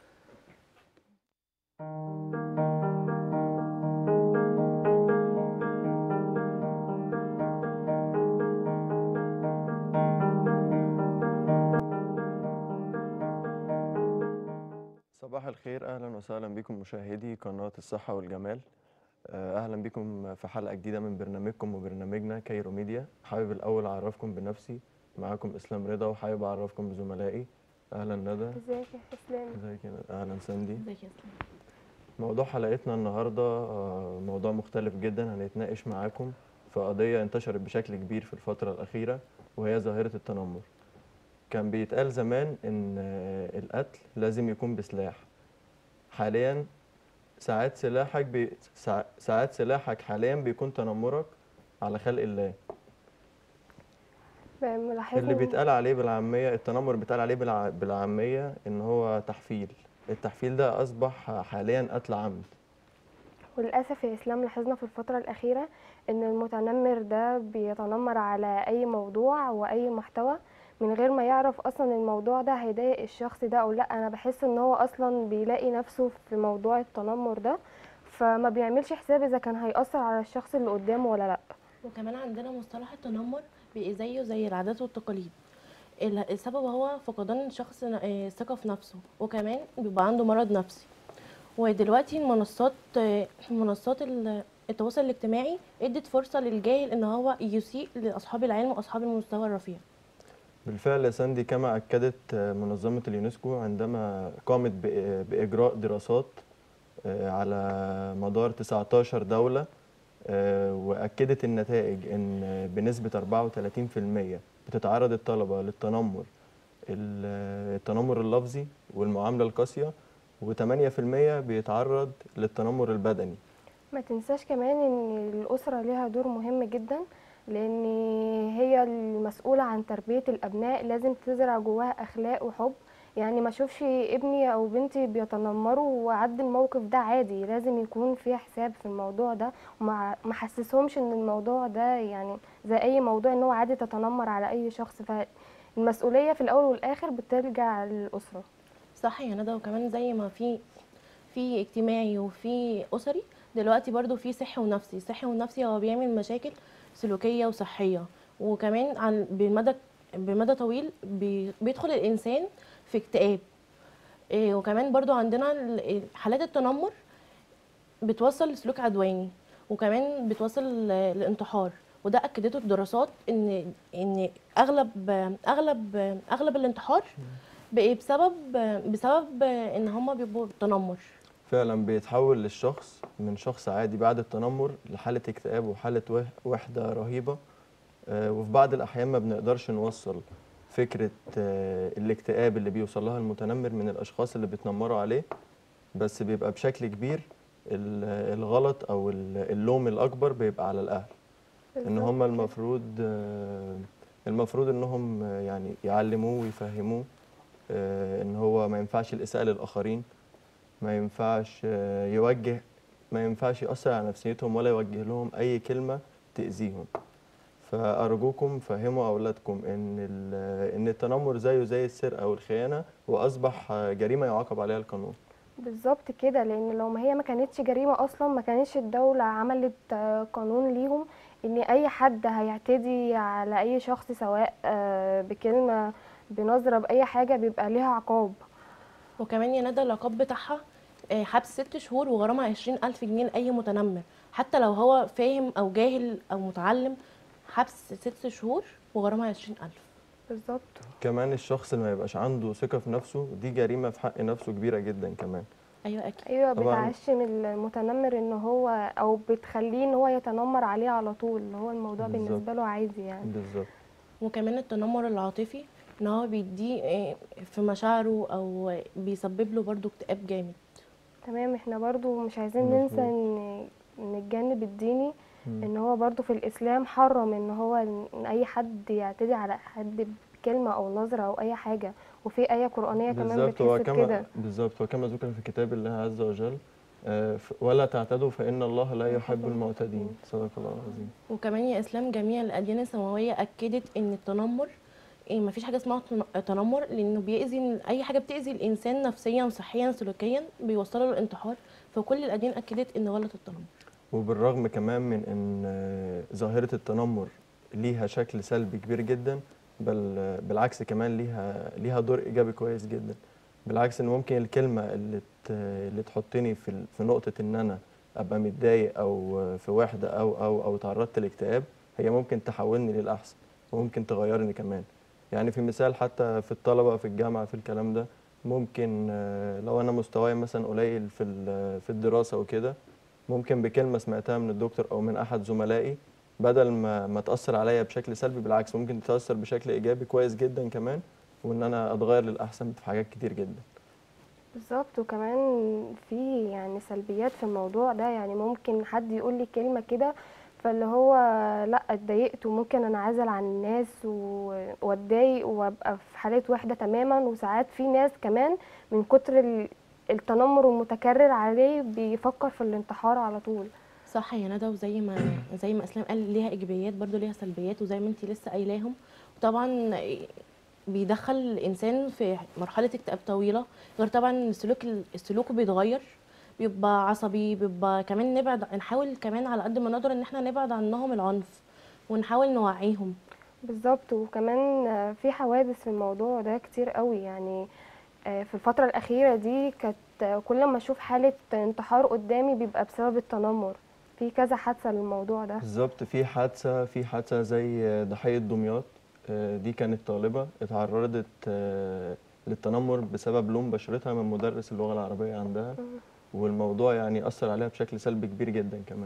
Speaker 4: صباح الخير اهلا وسهلا بكم مشاهدي قناه الصحه والجمال آه، اهلا بكم في حلقه جديده من برنامجكم وبرنامجنا كايرو ميديا حابب الاول اعرفكم بنفسي معاكم اسلام رضا وحابب اعرفكم بزملائي اهلا ندى
Speaker 5: ازيك يا اسلام
Speaker 4: ازيك يا ندى؟ اهلا ساندي
Speaker 2: ازيك يا اسلام
Speaker 4: موضوع حلقتنا النهارده آه، موضوع مختلف جدا هنتناقش معاكم في قضيه انتشرت بشكل كبير في الفتره الاخيره وهي ظاهره التنمر كان بيتقال زمان ان آه، القتل لازم يكون بسلاح حاليا ساعات سلاحك بي... ساع- ساعات سلاحك حاليا بيكون تنمرك على خلق الله
Speaker 5: ملاحظ
Speaker 4: اللي
Speaker 5: إن-
Speaker 4: بيتقال عليه بالعاميه التنمر بيتقال عليه بالع... بالعاميه ان هو تحفيل التحفيل ده اصبح حاليا قتل عمد
Speaker 5: وللأسف يا إسلام لاحظنا في الفترة الأخيرة إن المتنمر ده بيتنمر على أي موضوع وأي محتوى من غير ما يعرف أصلا الموضوع ده هيضايق الشخص ده أو لأ أنا بحس إن هو أصلا بيلاقي نفسه في موضوع التنمر ده فما بيعملش حساب إذا كان هيأثر على الشخص اللي قدامه ولا لأ
Speaker 6: وكمان عندنا مصطلح التنمر بقي زيه زي العادات والتقاليد ال- السبب هو فقدان الشخص ن- آه، الثقة في نفسه وكمان بيبقى عنده مرض نفسي ودلوقتي المنصات آه، منصات ال- التواصل الاجتماعي ادت فرصة للجاهل ان هو يسيء لاصحاب العلم واصحاب المستوى الرفيع
Speaker 4: بالفعل يا ساندي كما أكدت منظمة اليونسكو عندما قامت بإ- بإجراء دراسات آه، على مدار 19 دولة آه، وأكدت النتائج إن بنسبة 34% بتتعرض الطلبة للتنمر ال- التنمر اللفظي والمعاملة القاسية و8% بيتعرض للتنمر البدني
Speaker 5: ما تنساش كمان ان الاسره ليها دور مهم جدا لان هي المسؤوله عن تربيه الابناء لازم تزرع جواها اخلاق وحب يعني ما اشوفش ابني او بنتي بيتنمروا وعد الموقف ده عادي لازم يكون في حساب في الموضوع ده وما ما حسسهمش ان الموضوع ده يعني زي اي موضوع ان هو عادي تتنمر على اي شخص ف المسؤولية في الأول والآخر بترجع للأسرة
Speaker 6: صح يا ندى وكمان زي ما في في اجتماعي وفي اسري دلوقتي برضو في صحي ونفسي صحي ونفسي هو بيعمل مشاكل سلوكيه وصحيه وكمان عن بمدى بمدى طويل بي- بيدخل الانسان في اكتئاب إيه، وكمان برضو عندنا ال- حالات التنمر بتوصل لسلوك عدواني وكمان بتوصل ل- للانتحار وده اكدته الدراسات ان ان اغلب اغلب اغلب الانتحار بقى بسبب بسبب ان هما بيبقوا تنمر
Speaker 4: فعلا بيتحول للشخص من شخص عادي بعد التنمر لحالة اكتئاب وحالة وح- وحدة رهيبة آه، وفي بعض الأحيان ما بنقدرش نوصل فكرة آه، الاكتئاب اللي بيوصل لها المتنمر من الأشخاص اللي بيتنمروا عليه بس بيبقى بشكل كبير ال- الغلط أو ال- اللوم الأكبر بيبقى على الأهل ان
Speaker 5: بالظبط
Speaker 4: هم
Speaker 5: كده.
Speaker 4: المفروض آه، المفروض انهم آه، يعني يعلموه ويفهموه آه، ان هو ما ينفعش الاساءه للاخرين ما ينفعش آه، يوجه ما ينفعش ياثر على نفسيتهم ولا يوجه لهم اي كلمه تاذيهم فارجوكم فهموا اولادكم ان ال- ان التنمر زيه زي السرقه والخيانه واصبح آه، جريمه يعاقب عليها القانون
Speaker 5: بالظبط كده لان لو ما هي ما كانتش جريمه اصلا ما كانتش الدوله عملت آه، قانون ليهم ان اي حد هيعتدي على اي شخص سواء آه، بكلمه بنظره باي حاجه بيبقى ليها عقاب
Speaker 6: وكمان يا ندى العقاب بتاعها آه، حبس ست شهور وغرامة عشرين ألف جنيه لأي متنمر حتى لو هو فاهم أو جاهل أو متعلم حبس ست شهور وغرامة عشرين ألف
Speaker 5: بالظبط
Speaker 4: كمان الشخص اللي ما يبقاش عنده ثقه في نفسه دي جريمه في حق نفسه كبيره جدا كمان
Speaker 6: أيوة أكيد
Speaker 5: ايوه
Speaker 4: طبعاً.
Speaker 5: بتعشم المتنمر ان هو او بتخليه ان هو يتنمر عليه على طول اللي هو الموضوع
Speaker 4: بالظبط.
Speaker 5: بالنسبه له عادي يعني
Speaker 4: بالظبط
Speaker 6: وكمان التنمر العاطفي إن هو بيديه آه، في مشاعره أو بيسبب له برضو اكتئاب جامد
Speaker 5: تمام احنا برضو مش عايزين
Speaker 4: مظبوط.
Speaker 5: ننسى ان ان الجانب الديني
Speaker 4: مم.
Speaker 5: ان هو برضو في الاسلام حرم ان هو ان اي حد يعتدي على حد بكلمه او نظره او اي حاجه وفي ايه قرانيه كمان
Speaker 4: بالظبط هو
Speaker 5: بتحسب
Speaker 4: كما
Speaker 5: كده
Speaker 4: بالظبط هو كما ذكر في كتاب الله عز وجل آه، ف- ولا تعتدوا فإن الله لا يحب المعتدين صدق الله العظيم
Speaker 6: وكمان يا إسلام جميع الأديان السماوية أكدت إن التنمر إيه مفيش حاجة اسمها تن- تنمر لأنه بيأذي أي حاجة بتأذي الإنسان نفسيا صحيا سلوكيا بيوصله للانتحار فكل الأديان أكدت إن غلط التنمر
Speaker 4: وبالرغم كمان من ان آه، ظاهرة التنمر ليها شكل سلبي كبير جدا بل آه، بالعكس كمان ليها ليها دور ايجابي كويس جدا بالعكس ان ممكن الكلمة اللي ت- اللي تحطني في ال- في نقطة ان انا ابقى متضايق او آه، في وحدة او او او تعرضت لاكتئاب هي ممكن تحولني للاحسن وممكن تغيرني كمان يعني في مثال حتى في الطلبة في الجامعة في الكلام ده ممكن آه، لو انا مستواي مثلا قليل في ال- في الدراسة وكده ممكن بكلمة سمعتها من الدكتور أو من أحد زملائي بدل ما ما تأثر عليا بشكل سلبي بالعكس ممكن تأثر بشكل إيجابي كويس جدا كمان وإن أنا أتغير للأحسن في حاجات كتير جدا
Speaker 5: بالظبط وكمان في يعني سلبيات في الموضوع ده يعني ممكن حد يقول لي كلمة كده فاللي هو لا اتضايقت وممكن انعزل عن الناس و- واتضايق وابقى في حالة وحدة تماما وساعات في ناس كمان من كتر ال- التنمر المتكرر عليه بيفكر في الانتحار على طول
Speaker 6: صح يا ندى وزي ما زي ما اسلام قال ليها ايجابيات برضو ليها سلبيات وزي ما انت لسه قايلاهم وطبعا بيدخل الانسان في مرحله اكتئاب طويله غير طبعا السلوك السلوك بيتغير بيبقى عصبي بيبقى كمان نبعد نحاول كمان على قد ما نقدر ان احنا نبعد عنهم العنف ونحاول نوعيهم
Speaker 5: بالظبط وكمان آه، في حوادث في الموضوع ده كتير قوي يعني آه، في الفترة الأخيرة دي كانت آه، كل ما أشوف حالة انتحار قدامي بيبقى بسبب التنمر في كذا حادثة للموضوع ده
Speaker 4: بالظبط في حادثة في حادثة زي ضحية دمياط آه، دي كانت طالبة اتعرضت آه، للتنمر بسبب لون بشرتها من مدرس اللغة العربية عندها والموضوع يعني أثر عليها بشكل سلبي كبير جدا كمان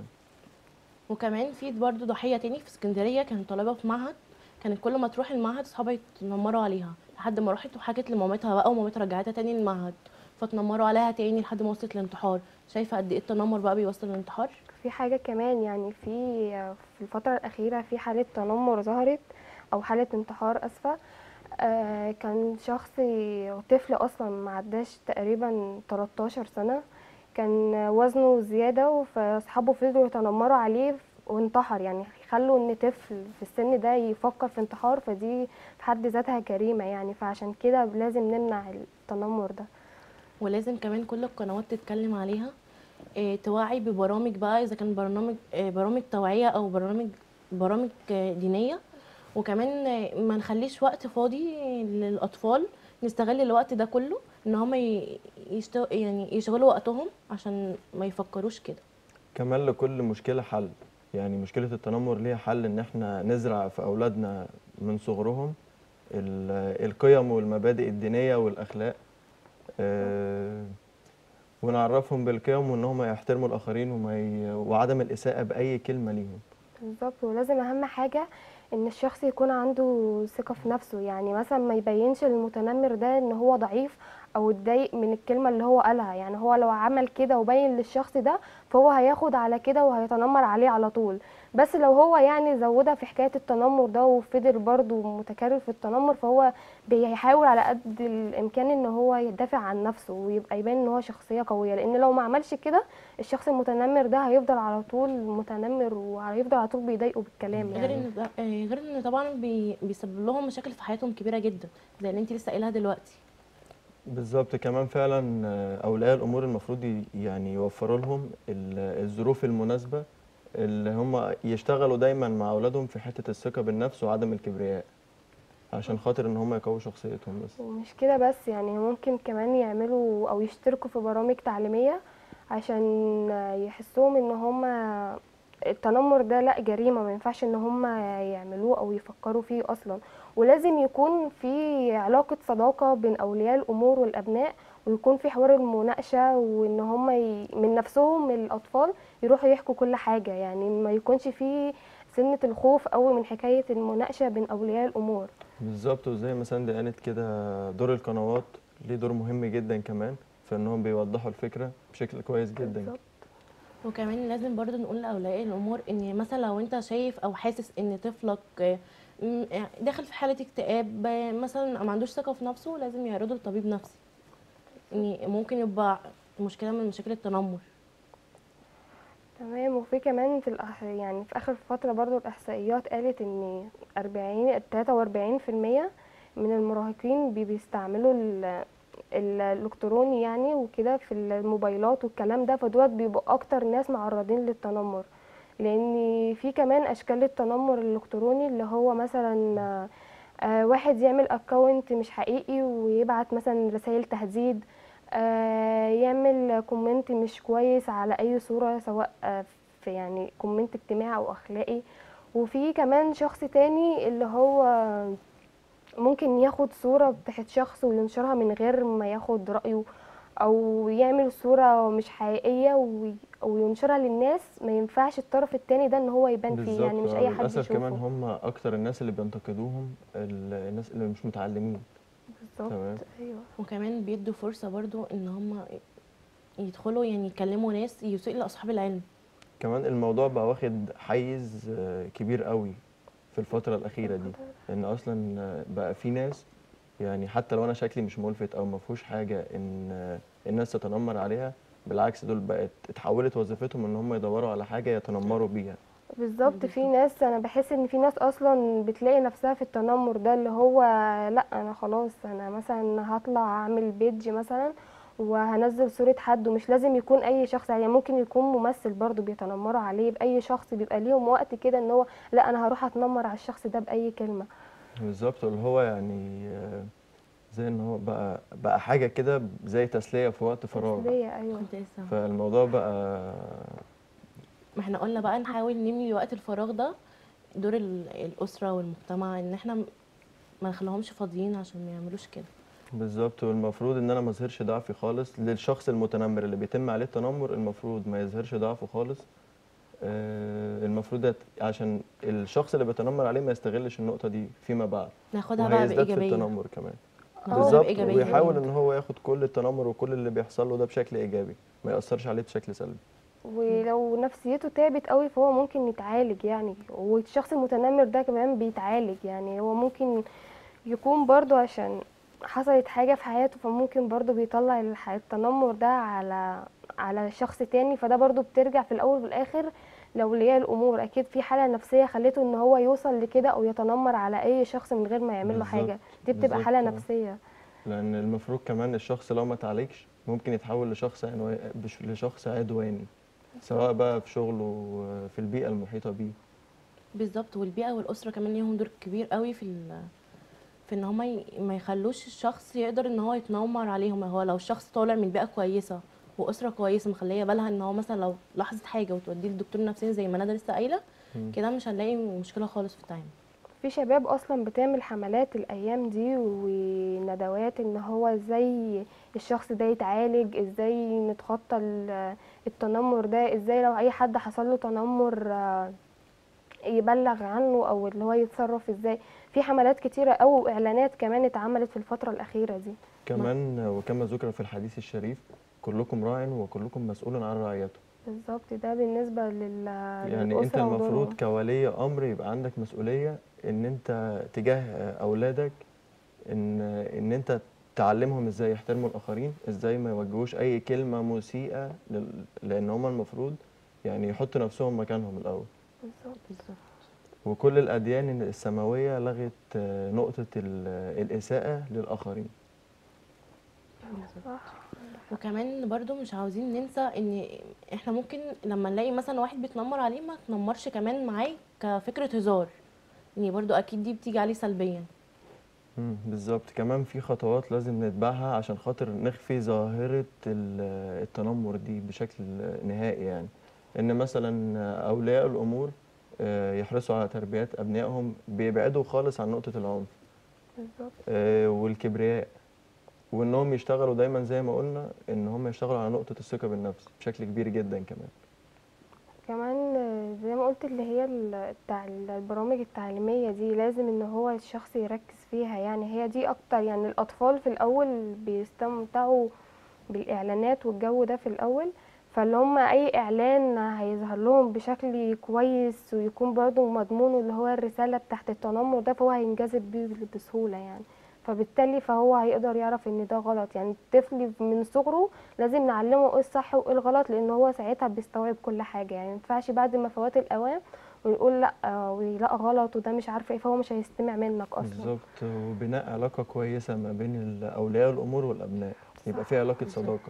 Speaker 6: وكمان في برضو ضحيه تاني في اسكندريه كانت طالبه في معهد كانت كل ما تروح المعهد اصحابها يتنمروا عليها لحد ما راحت وحكت لمامتها بقى ومامتها رجعتها تاني المعهد فتنمروا عليها تاني لحد ما وصلت للانتحار شايفه قد ايه التنمر بقى بيوصل للانتحار
Speaker 5: في حاجة كمان يعني في في الفترة الأخيرة في حالة تنمر ظهرت أو حالة انتحار أسفة آه كان شخص طفل أصلا ما عداش تقريبا 13 سنة كان وزنه زيادة فأصحابه فضلوا يتنمروا عليه وانتحر يعني خد يخلوا ان طفل في السن ده يفكر في انتحار فدي في حد ذاتها جريمة يعني فعشان كده لازم نمنع التنمر ده
Speaker 6: ولازم كمان كل القنوات تتكلم عليها إيه توعي ببرامج بقى اذا كان برنامج إيه برامج توعيه او برامج برامج آه، دينيه وكمان آه، ما نخليش وقت فاضي للاطفال نستغل الوقت ده كله ان هم يشتغل يعني يشغلوا وقتهم عشان ما يفكروش كده
Speaker 4: كمان لكل مشكلة حل يعني مشكلة التنمر ليها حل ان احنا نزرع في اولادنا من صغرهم ال- القيم والمبادئ الدينية والاخلاق آه، ونعرفهم بالقيم وان هم يحترموا الاخرين وما ي... وعدم الاساءة باي كلمة ليهم
Speaker 5: بالظبط ولازم اهم حاجة ان الشخص يكون عنده ثقة في نفسه يعني مثلا ما يبينش للمتنمر ده ان هو ضعيف او اتضايق من الكلمة اللي هو قالها يعني هو لو عمل كده وبين للشخص ده فهو هياخد على كده وهيتنمر عليه على طول بس لو هو يعني زودها في حكاية التنمر ده وفضل برضه متكرر في التنمر فهو بيحاول على قد الامكان ان هو يدافع عن نفسه ويبقى يبان ان هو شخصية قوية لان لو ما عملش كده الشخص المتنمر ده هيفضل على طول متنمر وهيفضل على طول بيضايقه بالكلام
Speaker 6: غير
Speaker 5: يعني
Speaker 6: ان ده آه، غير ان طبعا بي بيسبب لهم مشاكل في حياتهم كبيره جدا زي اللي انت لسه قايلها دلوقتي
Speaker 4: بالظبط كمان فعلا آه، اولياء الامور المفروض ي- يعني يوفروا لهم ال- الظروف المناسبه اللي هم يشتغلوا دايما مع اولادهم في حته الثقه بالنفس وعدم الكبرياء عشان خاطر ان هم يقووا شخصيتهم بس
Speaker 5: ومش كده بس يعني ممكن كمان يعملوا او يشتركوا في برامج تعليمية عشان يحسوهم ان هم التنمر ده لا جريمة ما ينفعش ان هم يعملوه او يفكروا فيه اصلا ولازم يكون في علاقة صداقة بين اولياء الامور والابناء ويكون في حوار المناقشة وان هم ي... من نفسهم الاطفال يروحوا يحكوا كل حاجة يعني ما يكونش في سنة الخوف قوي من حكاية المناقشة بين اولياء الامور
Speaker 4: بالظبط وزي ما ساندي قالت كده دور القنوات ليه دور مهم جدا كمان في انهم بيوضحوا الفكره بشكل كويس جدا
Speaker 5: بالظبط.
Speaker 6: وكمان لازم برضو نقول لاولياء الامور ان مثلا لو انت شايف او حاسس ان طفلك آه، م- آه، داخل في حاله اكتئاب آه، مثلا ما عندوش ثقه في نفسه لازم يعرضه لطبيب نفسي يعني ممكن يبقى مشكله من مشاكل التنمر
Speaker 5: تمام وفي كمان في الأح... يعني في آخر فترة برضو الإحصائيات قالت إن أربعين تلاتة وأربعين في المية من المراهقين بي- بيستعملوا ال... ال- الإلكتروني يعني وكده في الموبايلات والكلام ده فدول بيبقوا أكتر ناس معرضين للتنمر لأن في كمان أشكال التنمر الإلكتروني اللي هو مثلا آه، آه، واحد يعمل أكاونت مش حقيقي ويبعت مثلا رسائل تهديد آه، يعمل كومنت مش كويس على اي صورة سواء آه، في يعني كومنت اجتماعي او اخلاقي وفي كمان شخص تاني اللي هو ممكن ياخد صورة بتاعت شخص وينشرها من غير ما ياخد رأيه او يعمل صورة مش حقيقية وي- وينشرها للناس ما ينفعش الطرف التاني ده ان هو يبان فيه
Speaker 4: بالظبط
Speaker 5: يعني مش
Speaker 4: آه،
Speaker 5: اي حد
Speaker 4: للاسف كمان
Speaker 5: يشوفه
Speaker 4: هم اكتر الناس اللي بينتقدوهم ال- الناس اللي مش متعلمين
Speaker 5: بالظبط
Speaker 4: تمام.
Speaker 5: ايوه
Speaker 6: وكمان بيدوا فرصه برضو ان هم يدخلوا يعني يكلموا ناس يسيء لاصحاب العلم
Speaker 4: كمان الموضوع بقى واخد حيز آه، كبير قوي في الفترة الأخيرة دي لأن أصلا آه، بقى في ناس يعني حتى لو أنا شكلي مش ملفت أو ما فيهوش حاجة إن آه، الناس تتنمر عليها بالعكس دول بقت اتحولت وظيفتهم إن هم يدوروا على حاجة يتنمروا بيها
Speaker 5: بالظبط في ناس انا بحس ان في ناس اصلا بتلاقي نفسها في التنمر ده اللي هو لا انا خلاص انا مثلا هطلع اعمل بيج مثلا وهنزل صورة حد ومش لازم يكون اي شخص يعني ممكن يكون ممثل برضو بيتنمروا عليه باي شخص بيبقى ليهم وقت كده ان هو لا انا هروح اتنمر على الشخص ده باي كلمة
Speaker 4: بالظبط اللي هو يعني آه، زي إن هو بقى بقى حاجة كده زي تسلية في وقت فراغ
Speaker 5: تسلية ايوه
Speaker 6: كنت لسه
Speaker 4: فالموضوع بقى
Speaker 6: ما احنا قلنا بقى نحاول نملي وقت الفراغ ده دور ال- الاسره والمجتمع ان احنا م- ما نخليهمش فاضيين عشان ما يعملوش كده
Speaker 4: بالظبط والمفروض ان انا ما اظهرش ضعفي خالص للشخص المتنمر اللي بيتم عليه التنمر المفروض ما يظهرش ضعفه خالص آه، المفروض يت- عشان الشخص اللي بيتنمر عليه ما يستغلش النقطة دي فيما بعد
Speaker 6: ناخدها بقى
Speaker 4: وهيزداد في
Speaker 6: بايجابيه
Speaker 4: التنمر كمان
Speaker 6: ناخدها
Speaker 4: بالظبط
Speaker 6: بإيجابية.
Speaker 4: ويحاول ان هو ياخد كل التنمر وكل اللي بيحصل له ده بشكل ايجابي ما يأثرش عليه بشكل سلبي
Speaker 5: ولو نفسيته تعبت قوي فهو ممكن يتعالج يعني والشخص المتنمر ده كمان بيتعالج يعني هو ممكن يكون برضو عشان حصلت حاجة في حياته فممكن برضو بيطلع الح- التنمر ده على على شخص تاني فده برضو بترجع في الأول وفي الآخر لاولياء الامور اكيد في حاله نفسيه خلته ان هو يوصل لكده او يتنمر على اي شخص من غير ما يعمل له
Speaker 4: بالظبط،
Speaker 5: حاجه دي بتبقى
Speaker 4: بالظبط،
Speaker 5: حاله
Speaker 4: آه.
Speaker 5: نفسيه
Speaker 4: لان المفروض كمان الشخص لو ما تعالجش ممكن يتحول لشخص عنواني بش- لشخص عدواني سواء بقى في شغله في البيئة المحيطة بيه
Speaker 6: بالظبط والبيئه والاسره كمان ليهم دور كبير قوي في ال... في ان هما ي... ما يخلوش الشخص يقدر ان هو يتنمر عليهم هو لو الشخص طالع من بيئه كويسه واسره كويسه مخليه بالها ان هو مثلا لو لاحظت حاجه وتوديه للدكتور النفسي زي ما ندى لسه قايله
Speaker 4: مم.
Speaker 6: كده مش هنلاقي مشكله خالص في التعامل
Speaker 5: في شباب اصلا بتعمل حملات الايام دي وندوات ان هو ازاي الشخص ده يتعالج ازاي نتخطى ال- التنمر ده ازاي لو اي حد حصل له تنمر آه، يبلغ عنه او اللي هو يتصرف ازاي في حملات كتيرة او اعلانات كمان اتعملت في الفترة الاخيرة دي
Speaker 4: كمان وكما ذكر في الحديث الشريف كلكم راع وكلكم مسؤول عن رعيته
Speaker 5: بالظبط ده بالنسبة لل
Speaker 4: يعني انت
Speaker 5: للأسرة
Speaker 4: المفروض
Speaker 5: ودورهم.
Speaker 4: كولي امر يبقى عندك مسؤوليه ان انت تجاه اولادك ان ان انت تعلمهم ازاي يحترموا الاخرين ازاي ما يوجهوش اي كلمه مسيئه لل- لان هم المفروض يعني يحطوا نفسهم مكانهم الاول
Speaker 5: بالظبط
Speaker 6: بالظبط
Speaker 4: وكل الاديان السماويه لغت آه، نقطه ال- الاساءه للاخرين
Speaker 5: صح
Speaker 6: وكمان برضو مش عاوزين ننسى ان احنا ممكن لما نلاقي مثلا واحد بيتنمر عليه ما تنمرش كمان معاه كفكره هزار يعني برضو اكيد دي بتيجي عليه سلبيا
Speaker 4: مم، بالظبط كمان في خطوات لازم نتبعها عشان خاطر نخفي ظاهرة ال- التنمر دي بشكل نهائي يعني ان مثلا اولياء الامور آه، يحرصوا على تربية ابنائهم بيبعدوا خالص عن نقطة العنف
Speaker 5: بالظبط
Speaker 4: آه، والكبرياء وانهم يشتغلوا دايما زي ما قلنا ان هم يشتغلوا على نقطة الثقة بالنفس بشكل كبير جدا كمان
Speaker 5: كمان آه، زي ما قلت اللي هي ال- بتاع البرامج التعليمية دي لازم ان هو الشخص يركز فيها يعني هي دي اكتر يعني الاطفال في الاول بيستمتعوا بالاعلانات والجو ده في الاول فاللي هم اي اعلان هيظهر لهم بشكل كويس ويكون برضه مضمونه اللي هو الرسالة بتاعت التنمر ده فهو هينجذب بيه بسهولة يعني فبالتالي فهو هيقدر يعرف ان ده غلط يعني الطفل من صغره لازم نعلمه ايه الصح وايه الغلط لان هو ساعتها بيستوعب كل حاجه يعني ما ينفعش بعد ما فوات الاوان ويقول لا آه، ولا غلط وده مش عارفه ايه فهو مش هيستمع منك اصلا
Speaker 4: بالظبط وبناء علاقة كويسة ما بين ال- اولياء الامور والابناء يبقى في علاقة صداقة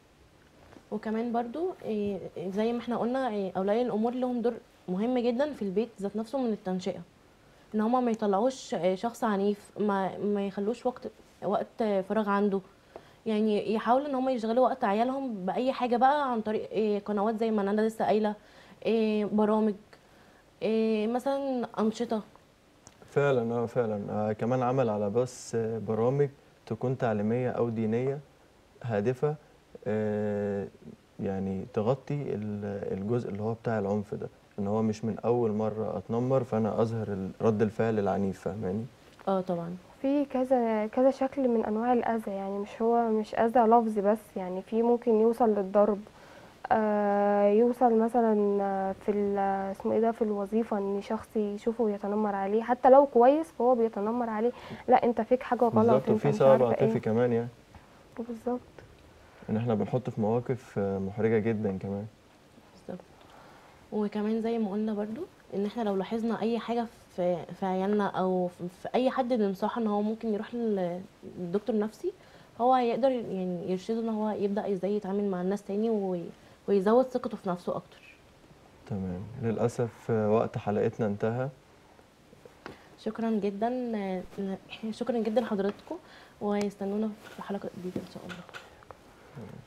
Speaker 6: وكمان برضو إيه، زي ما احنا قلنا إيه، اولياء الامور لهم دور مهم جدا في البيت ذات نفسه من التنشئه ان هما ما يطلعوش إيه، شخص عنيف ما ما يخلوش وقت وقت فراغ عنده يعني يحاولوا ان هما يشغلوا وقت عيالهم باي حاجه بقى عن طريق إيه، قنوات زي ما انا لسه قايله إيه، برامج إيه، مثلا انشطه
Speaker 4: فعلا اه فعلا آه كمان عمل على بس آه، برامج تكون تعليمية أو دينية هادفة آه يعني تغطي ال- الجزء اللي هو بتاع العنف ده ان هو مش من أول مرة أتنمر فأنا أظهر ال- رد الفعل العنيف فاهماني
Speaker 6: اه طبعا
Speaker 5: في كذا كذا شكل من انواع الاذى يعني مش هو مش اذى لفظي بس يعني في ممكن يوصل للضرب آه يوصل مثلا آه، في ال- اسمه ايه ده في الوظيفه ان شخص يشوفه ويتنمر عليه حتى لو كويس فهو بيتنمر عليه لا انت فيك حاجه غلط
Speaker 4: بالظبط
Speaker 5: انت
Speaker 4: وفي
Speaker 5: مش
Speaker 4: سبب
Speaker 5: عارفه
Speaker 4: عاطفي
Speaker 5: ايه
Speaker 4: كمان يعني
Speaker 5: بالظبط
Speaker 4: ان احنا بنحط في مواقف آه، محرجة جدا كمان
Speaker 6: بالظبط وكمان زي ما قلنا برضو ان احنا لو لاحظنا اي حاجه في في عيالنا او في في اي حد ننصحه ان هو ممكن يروح لل- للدكتور نفسي هو هيقدر يعني يرشده ان هو يبدا ازاي يتعامل مع الناس تاني وي- ويزود ثقته في نفسه اكتر
Speaker 4: تمام للأسف آه، وقت حلقتنا انتهى
Speaker 6: شكرا جدا شكرا جدا لحضراتكم ويستنونا في حلقه جديده ان شاء الله